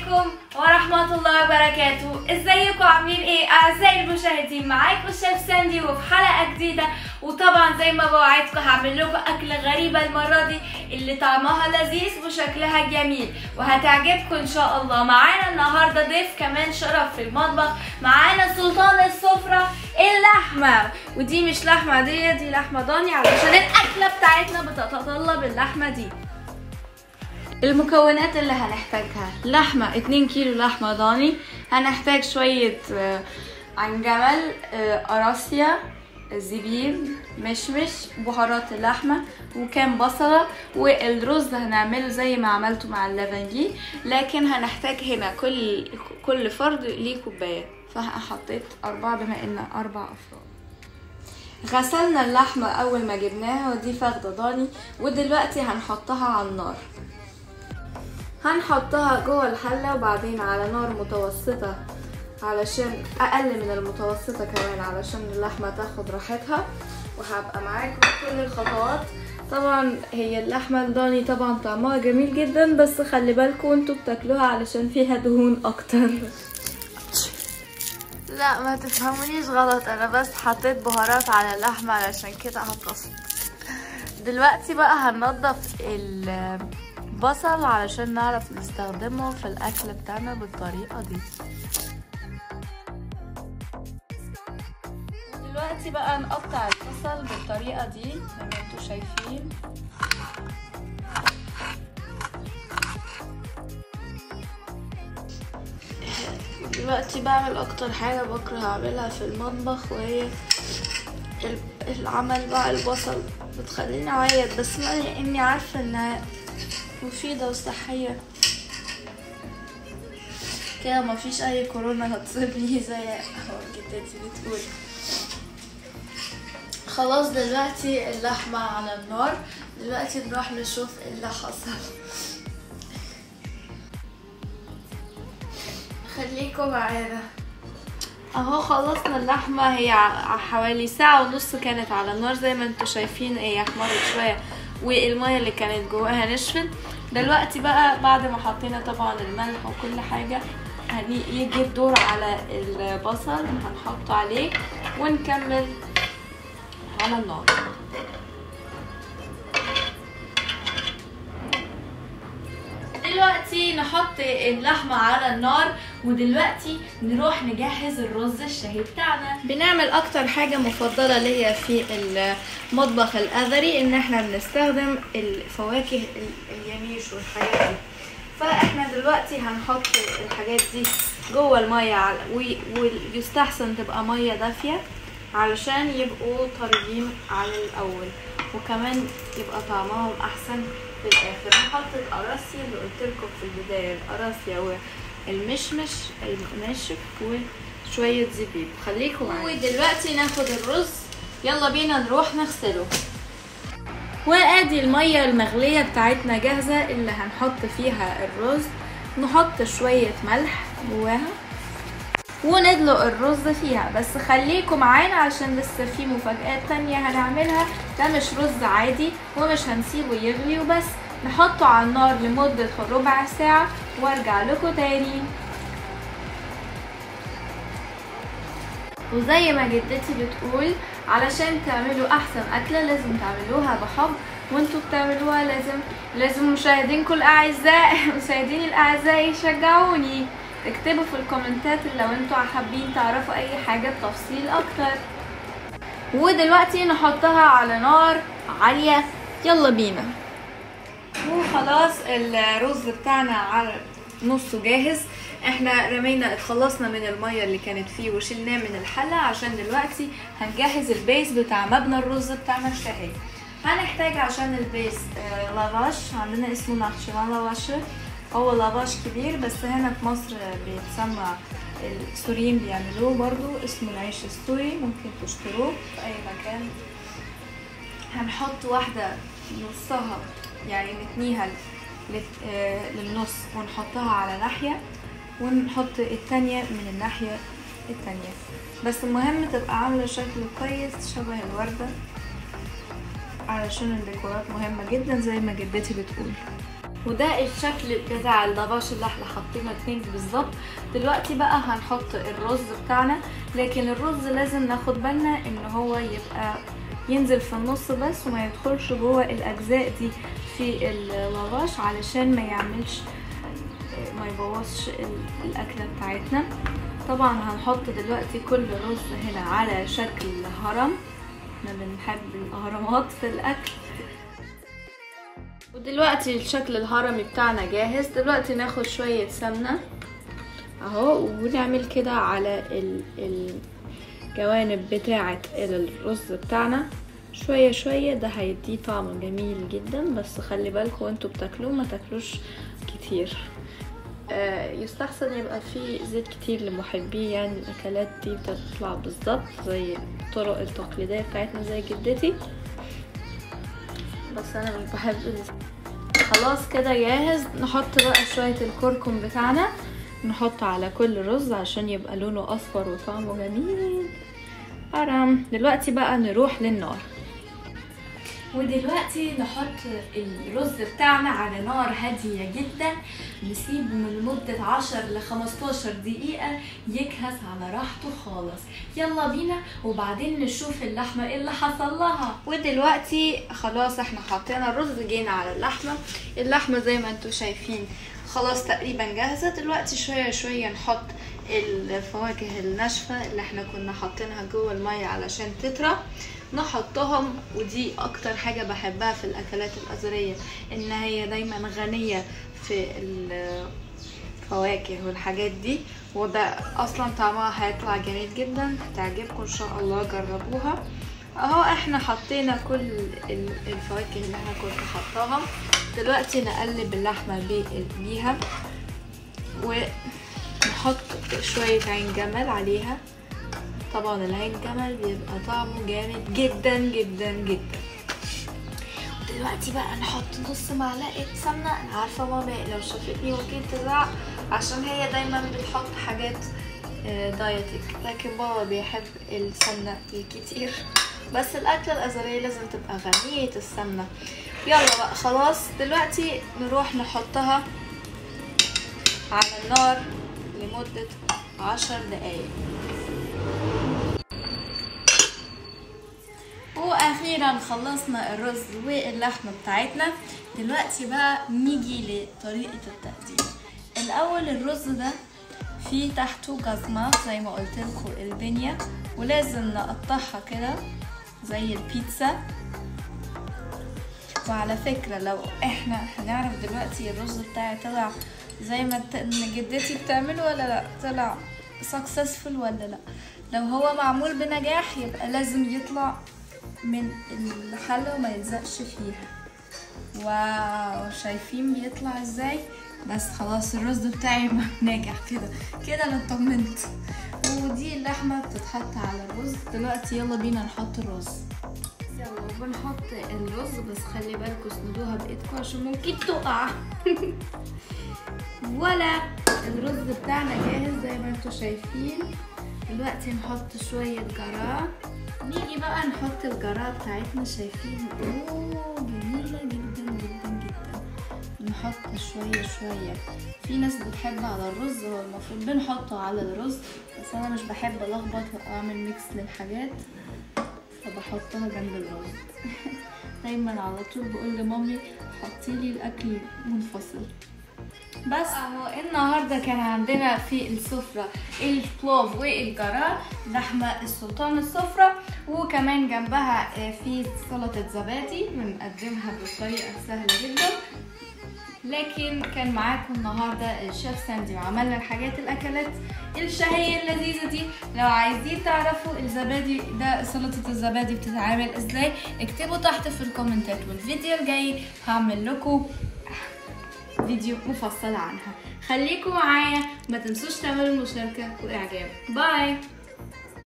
عليكم ورحمة الله وبركاته ازيكم عاملين ايه اعزائي المشاهدين معاكم الشيف ساندي وفي حلقة جديدة وطبعا زي ما بوعدكم هعمل لكم اكلة غريبة المرة دي اللي طعمها لذيذ وشكلها جميل وهتعجبكم ان شاء الله معانا النهاردة ضيف كمان شرف في المطبخ معانا سلطان السفرة اللحمة ودي مش لحمة عادية دي لحمة ضاني علشان الاكلة بتاعتنا بتتطلب اللحمة دي المكونات اللي هنحتاجها لحمة 2 كيلو لحمة ضاني هنحتاج شوية آه، عنجمل آه، قراصية زبيب مشمش بهارات اللحمة وكام بصلة والرز هنعمله زي ما عملته مع اللافنجي لكن هنحتاج هنا كل كل فرد ليه كوباية فحطيت أربعة بما إن أربع أفراد غسلنا اللحمة أول ما جبناها ودي فخدة ضاني ودلوقتي هنحطها على النار هنحطها جوه الحلة وبعدين على نار متوسطة علشان أقل من المتوسطة كمان علشان اللحمة تاخد راحتها وهبقى معاكم كل الخطوات طبعا هي اللحمة الضاني طبعا طعمها جميل جدا بس خلي بالكم انتوا بتاكلوها علشان فيها دهون اكتر لا ما تفهمونيش غلط انا بس حطيت بهارات على اللحمة علشان كده هتصل دلوقتي بقى هننضف البصل علشان نعرف نستخدمه في الاكل بتاعنا بالطريقة دي دلوقتي بقى نقطع البصل بالطريقة دي زي ما انتوا شايفين دلوقتي بعمل اكتر حاجة بكره اعملها في المطبخ وهي ال- العمل بقى البصل بتخليني اعيط بس مع اني عارفة انها مفيدة وصحية كده مفيش اي كورونا هتصيبني زي ما جدتي بتقول خلاص دلوقتي اللحمة على النار دلوقتي نروح نشوف ايه اللي حصل خليكم معانا اهو خلصنا اللحمة هي ع- حوالي ساعة ونص كانت على النار زي ما انتوا شايفين هي احمرت شوية والمية اللي كانت جواها نشفت دلوقتي بقى بعد ما حطينا طبعا الملح وكل حاجة هني- يجي الدور على البصل هنحطه عليه ونكمل على النار دلوقتي نحط اللحمة على النار ودلوقتي نروح نجهز الرز الشهي بتاعنا بنعمل اكتر حاجة مفضلة ليا في المطبخ الاثري ان احنا بنستخدم الفواكه ال- اليميش والحاجات دي فاحنا دلوقتي هنحط الحاجات دي جوه المية على- وي- ويستحسن تبقى مية دافية علشان يبقوا طريين على الاول وكمان يبقى طعمهم احسن في الاخر هنحط القراصية اللي قلت لكم في البداية القراصية والمشمش الناشف وشوية زبيب خليكم معايا ودلوقتي ناخد الرز يلا بينا نروح نغسله وادي المية المغلية بتاعتنا جاهزة اللي هنحط فيها الرز نحط شوية ملح جواها وندلق الرز فيها بس خليكم معانا عشان لسه في مفاجآت تانية هنعملها ده مش رز عادي ومش هنسيبه يغلي وبس نحطه على النار لمدة ربع ساعة وارجع لكم تاني وزي ما جدتي بتقول علشان تعملوا احسن اكله لازم تعملوها بحب وانتوا بتعملوها لازم لازم مشاهدينكم الاعزاء مشاهديني الاعزاء يشجعوني اكتبوا في الكومنتات لو انتوا حابين تعرفوا اي حاجه بتفصيل اكتر ودلوقتي نحطها على نار عاليه يلا بينا وخلاص الرز بتاعنا على نصه جاهز احنا رمينا اتخلصنا من الميه اللي كانت فيه وشلناه من الحله عشان دلوقتي هنجهز البيس بتاع مبنى الرز بتاعنا الشهي هنحتاج عشان البيس آه، لافاش عندنا اسمه ناتشورال لافاش هو لافاش كبير بس هنا في مصر بيتسمى السوريين بيعملوه برضو اسمه العيش السوري ممكن تشتروه في اي مكان هنحط واحدة نصها يعني نتنيها لت- آه، للنص ونحطها على ناحية ونحط التانية من الناحية التانية بس المهم تبقى عاملة شكل كويس شبه الوردة علشان الديكورات مهمة جدا زي ما جدتي بتقول وده الشكل بتاع اللافاش اللي احنا حاطينه بينك بالظبط دلوقتي بقى هنحط الرز بتاعنا لكن الرز لازم ناخد بالنا ان هو يبقى ينزل في النص بس وما يدخلش جوه الاجزاء دي في اللافاش علشان ما يعملش ما يبوظش الاكله بتاعتنا طبعا هنحط دلوقتي كل رز هنا على شكل هرم احنا بنحب الاهرامات في الاكل ودلوقتي الشكل الهرمي بتاعنا جاهز دلوقتي ناخد شوية سمنة اهو ونعمل كده على الجوانب بتاعة الرز بتاعنا شوية شوية ده هيديه طعم جميل جدا بس خلي بالكم وانتوا بتاكلوه ما تاكلوش كتير آه يستحسن يبقى فيه زيت كتير لمحبيه يعني الاكلات دي بتطلع بالظبط زي الطرق التقليدية بتاعتنا زي جدتي بس انا مش بحب خلاص كده جاهز نحط بقى شوية الكركم بتاعنا نحط على كل رز عشان يبقى لونه اصفر وطعمه جميل ارم دلوقتي بقى نروح للنار ودلوقتي نحط الرز بتاعنا على نار هادية جدا نسيبه من مدة 10 ل 15 دقيقة يجهز على راحته خالص يلا بينا وبعدين نشوف اللحمة ايه اللي حصل لها ودلوقتي خلاص احنا حطينا الرز جينا على اللحمة اللحمة زي ما انتوا شايفين خلاص تقريبا جاهزة دلوقتي شوية شوية نحط الفواكه الناشفة اللي احنا كنا حاطينها جوه المية علشان تطرى نحطهم ودي اكتر حاجة بحبها في الاكلات الازورية ان هي دايما غنية في الفواكه والحاجات دي وده اصلا طعمها هيطلع جميل جدا هتعجبكم ان شاء الله جربوها اهو احنا حطينا كل الفواكه اللي احنا كنا حطاها دلوقتي نقلب اللحمة بيها ونحط شوية عين جمل عليها طبعا العين جمل بيبقى طعمه جامد جدا جدا جدا دلوقتي بقى نحط نص معلقة سمنة أنا عارفة ماما لو شافتني ممكن تزعق عشان هي دايما بتحط حاجات دايتك لكن بابا بيحب السمنة الكتير بس الأكلة الأزرية لازم تبقى غنية السمنة يلا بقى خلاص دلوقتي نروح نحطها على النار لمدة عشر دقايق واخيرا خلصنا الرز واللحمه بتاعتنا دلوقتي بقى نيجي لطريقه التقديم الاول الرز ده فيه تحته جزمه زي ما قلت لكم البنيه ولازم نقطعها كده زي البيتزا وعلى فكرة لو احنا هنعرف دلوقتي الرز بتاعي طلع زي ما جدتي بتعمله ولا لا طلع سكسسفul ولا لا لو هو معمول بنجاح يبقى لازم يطلع من الحلة وما يلزقش فيها واو شايفين بيطلع ازاي بس خلاص الرز بتاعي ناجح كده كده انا اطمنت ودي اللحمة بتتحط على الرز دلوقتي يلا بينا نحط الرز يلا بنحط الرز بس خلي بالكوا اسندوها بايدكم عشان ممكن تقع ولا الرز بتاعنا جاهز زي ما انتوا شايفين دلوقتي نحط شوية جراه نيجي بقى نحط الجراه بتاعتنا شايفين اوه جميلة جدا جدا جدا نحط شوية شوية في ناس بتحب على الرز هو المفروض بنحطه على الرز بس انا مش بحب الخبط واعمل ميكس للحاجات فبحطها جنب الرز دايما على طول بقول لمامي حطيلي الاكل منفصل بس اهو النهارده كان عندنا في السفره البلوف والجرار لحمه السلطان السفره وكمان جنبها في سلطه زبادي بنقدمها بطريقه سهله جدا لكن كان معاكم النهارده الشيف ساندي وعملنا الحاجات الاكلات الشهيه اللذيذه دي لو عايزين تعرفوا الزبادي ده سلطه الزبادي بتتعمل ازاي اكتبوا تحت في الكومنتات والفيديو الجاي هعمل لكم فيديو مفصل عنها خليكم معايا ما تنسوش تعملوا مشاركة واعجاب باي